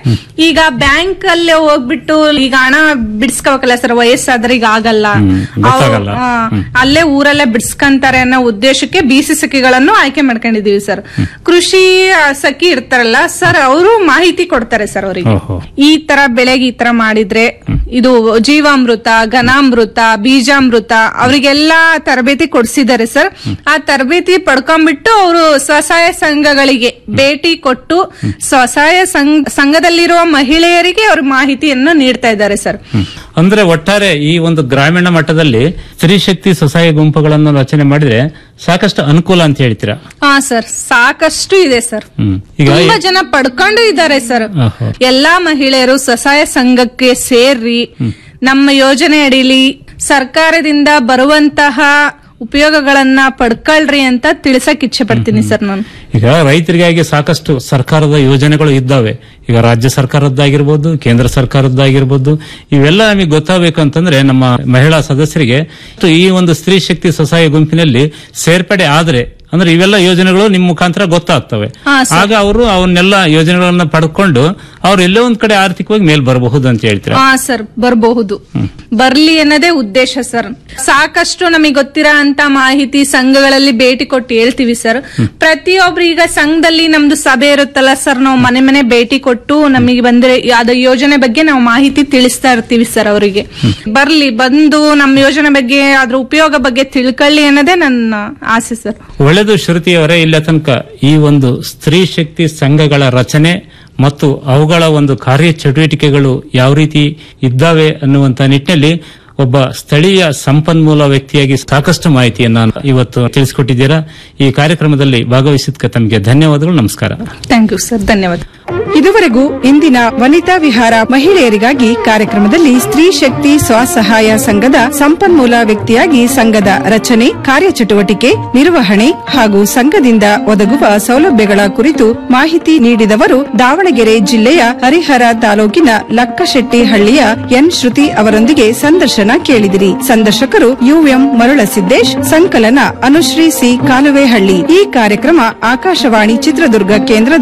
ಈಗ ಬ್ಯಾಂಕ್ ಅಲ್ಲೇ ಹೋಗ್ಬಿಟ್ಟು ಈಗ ಹಣ ಬಿಡ್ಸ್ಕೋಬೇಕಲ್ಲ ಸರ್ ವಯಸ್ಸಾದ್ರೆ ಈಗ ಆಗಲ್ಲ ಹ್ಮ್, ಗೊತ್ತಾಗಲ್ಲ. ಅವ್ರು, ಆ, ಅಲ್ಲೇ ಊರಲ್ಲೇ ಬಿಡ್ಸ್ಕಂತಾರೆ ಅನ್ನೋ ಉದ್ದೇಶಕ್ಕೆ ಬಿಸಿ ಸಖಿಗಳನ್ನು ಆಯ್ಕೆ ಮಾಡ್ಕೊಂಡಿದೀವಿ ಸರ್ ಕೃಷಿ ಆ, ಸಖಿ ಇರ್ತಾರಲ್ಲ ಸರ್ ಅವರು ಮಾಹಿತಿ ಕೊಡ್ತಾರೆ ಸರ್ ಅವರಿಗೆ ಓಹೋ ಈ ತರ ಬೆಳೆಗೆ ಈ ತರ ಮಾಡಿದ್ರೆ ಇದು ಜೀವಾಮೃತ ಘನಾಮೃತ ಬೀಜಾಮೃತ ಅವರಿಗೆಲ್ಲ ತರಬೇತಿ ಕೊಡ್ಸಿದ್ದಾರೆ ಸರ್ ಆ ತರಬೇತಿ ಪಡ್ಕೊಂಡ್ಬಿಟ್ಟು ಅವರು ಸ್ವಸಹಾಯ ಸಂಘಗಳಿಗೆ ಭೇಟಿ ಕೊಟ್ಟು ಸ್ವಸಹಾಯ ಸಂಘ ಸಂಘದಲ್ಲಿರುವ ಮಹಿಳೆಯರಿಗೆ ಅವ್ರ ಮಾಹಿತಿಯನ್ನು ನೀಡ್ತಾ ಇದ್ದಾರೆ ಸರ್ ಹ್ಮ್. ಅಂದ್ರೆ ಒಟ್ಟಾರೆ ಈ ಒಂದು ಗ್ರಾಮೀಣ ಮಟ್ಟದಲ್ಲಿ ಸ್ತ್ರೀ ಶಕ್ತಿ ಸ್ವಸಹಾಯ ಗುಂಪುಗಳನ್ನು ರಚನೆ ಮಾಡಿದ್ರೆ ಸಾಕಷ್ಟು ಅನುಕೂಲ ಅಂತ ಹೇಳ್ತೀರಾ ಹಾ ಸರ್ ಸಾಕಷ್ಟು ಇದೆ ಸರ್ ಹ್ಮ್ ಈಗ ತುಂಬಾ ಜನ ಪಡ್ಕೊಂಡು ಇದ್ದಾರೆ ಸರ್ ಓಹೋ. ಎಲ್ಲಾ ಮಹಿಳೆಯರು ಸ್ವಸಹಾಯ ಸಂಘಕ್ಕೆ ಸೇರ್ರಿ ನಮ್ಮ ಯೋಜನೆ ಅಡಿಲಿ ಸರ್ಕಾರದಿಂದ ಬರುವಂತಹ ಉಪಯೋಗಗಳನ್ನ ಪಡ್ಕೊಳ್ರಿ ಅಂತ ತಿಳ್ಸಕ್ ಇಚ್ಛೆ ಪಡ್ತೀನಿ ಸರ್ ನಾನು ಈಗ ರೈತರಿಗಾಗಿ ಸಾಕಷ್ಟು ಸರ್ಕಾರದ ಯೋಜನೆಗಳು ಇದ್ದಾವೆ ಈಗ ರಾಜ್ಯ ಸರ್ಕಾರದ್ದಾಗಿರ್ಬೋದು ಕೇಂದ್ರ ಸರ್ಕಾರದ್ದಾಗಿರ್ಬೋದು ಇವೆಲ್ಲ ನಮಗೆ ಗೊತ್ತಾಗಬೇಕು ಅಂತಂದ್ರೆ ನಮ್ಮ ಮಹಿಳಾ ಸದಸ್ಯರಿಗೆ ಈ ಒಂದು ಸ್ತ್ರೀ ಶಕ್ತಿ ಸ್ವಸಹಾಯ ಗುಂಪಿನಲ್ಲಿ ಸೇರ್ಪಡೆ ಆದ್ರೆ ಅಂದ್ರೆ ಇವೆಲ್ಲ ಯೋಜನೆಗಳು ನಿಮ್ಮ ಮುಖಾಂತರ ಗೊತ್ತಾಗ್ತವೆ ಹಾ, ಆಗ ಅವರು ಅವನ್ನೆಲ್ಲ ಯೋಜನೆಗಳನ್ನ ಪಡ್ಕೊಂಡು ಅವ್ರು ಎಲ್ಲೋ ಒಂದ್ ಕಡೆ ಆರ್ಥಿಕವಾಗಿ ಮೇಲ್ ಬರಬಹುದು ಅಂತ ಹೇಳ್ತೀರಾ ಹಾ ಸರ್ ಬರಬಹುದು ಬರ್ಲಿ ಅನ್ನೋದೇ ಉದ್ದೇಶ ಸರ್ ಸಾಕಷ್ಟು ನಮಗೆ ಗೊತ್ತಿರೋ ಅಂತ ಮಾಹಿತಿ ಸಂಘಗಳಲ್ಲಿ ಭೇಟಿ ಕೊಟ್ಟು ಹೇಳ್ತೀವಿ ಸರ್ ಪ್ರತಿಯೊಬ್ರು ಈಗ ಸಂಘದಲ್ಲಿ ನಮ್ದು ಸಭೆ ಇರುತ್ತಲ್ಲ ಸರ್ ನಾವು ಮನೆ ಮನೆ ಭೇಟಿ ಕೊಟ್ಟು ನಮಗೆ ಬಂದ್ರೆ ಅದ ಯೋಜನೆ ಬಗ್ಗೆ ನಾವು ಮಾಹಿತಿ ತಿಳಿಸ್ತಾ ಇರ್ತೀವಿ ಸರ್ ಅವರಿಗೆ ಬರ್ಲಿ ಬಂದು ನಮ್ಮ ಯೋಜನೆ ಬಗ್ಗೆ ಅದ್ರ ಉಪಯೋಗ ಬಗ್ಗೆ ತಿಳ್ಕೊಳ್ಳಿ ಅನ್ನೋದೇ ನನ್ನ ಆಸೆ ಸರ್ ಒಳ್ಳೆದು ಶ್ರುತಿಯವರೇ ಇಲ್ಲ ತನಕ ಈ ಒಂದು ಸ್ತ್ರೀ ಶಕ್ತಿ ಸಂಘಗಳ ರಚನೆ ಮತ್ತು ಅವುಗಳ ಒಂದು ಕಾರ್ಯ ಚಟುವಟಿಕೆಗಳು ಯಾವ ರೀತಿ ಇದ್ದಾವೆ ಅನ್ನುವಂತ ನಿಟ್ಟಿನಲ್ಲಿ ಒಬ್ಬ ಸ್ಥಳೀಯ ಸಂಪನ್ಮೂಲ ವ್ಯಕ್ತಿಯಾಗಿ ಸಾಕಷ್ಟು ಮಾಹಿತಿಯನ್ನ ಇವತ್ತು ತಿಳಿಸಿಕೊಟ್ಟಿದ್ದೀರಾ ಈ ಕಾರ್ಯಕ್ರಮದಲ್ಲಿ ಭಾಗವಹಿಸಿದ್ದಕ್ಕೆ ತಮಗೆ ಧನ್ಯವಾದಗಳು ನಮಸ್ಕಾರ ಥ್ಯಾಂಕ್ ಯು ಸರ್ ಧನ್ಯವಾದ ಇದುವರೆಗೂ ಇಂದಿನ ವನಿತಾ ವಿಹಾರ ಮಹಿಳೆಯರಿಗಾಗಿ ಕಾರ್ಯಕ್ರಮದಲ್ಲಿ ಸ್ತ್ರೀ ಶಕ್ತಿ ಸ್ವಸಹಾಯ ಸಂಘದ ಸಂಪನ್ಮೂಲ ವ್ಯಕ್ತಿಯಾಗಿ ಸಂಘದ ರಚನೆ ಕಾರ್ಯಚಟುವಟಿಕೆ ನಿರ್ವಹಣೆ ಹಾಗೂ ಸಂಘದಿಂದ ಒದಗುವ ಸೌಲಭ್ಯಗಳ ಕುರಿತು ಮಾಹಿತಿ ನೀಡಿದವರು ದಾವಣಗೆರೆ ಜಿಲ್ಲೆಯ ಹರಿಹರ ತಾಲೂಕಿನ ಲಕ್ಕಶೆಟ್ಟಿಹಳ್ಳಿಯ ಎನ್ ಶ್ರುತಿ ಅವರೊಂದಿಗೆ ಸಂದರ್ಶನ ಕೇಳಿದಿರಿ ಸಂದರ್ಶಕರು ಯುಎಂ ಮರುಳಸಿದ್ದೇಶ್ ಸಂಕಲನ ಅನುಶ್ರೀ ಸಿ ಕಾಲುವೆಹಳ್ಳಿ ಈ ಕಾರ್ಯಕ್ರಮ ಆಕಾಶವಾಣಿ ಚಿತ್ರದುರ್ಗ ಕೇಂದ್ರದ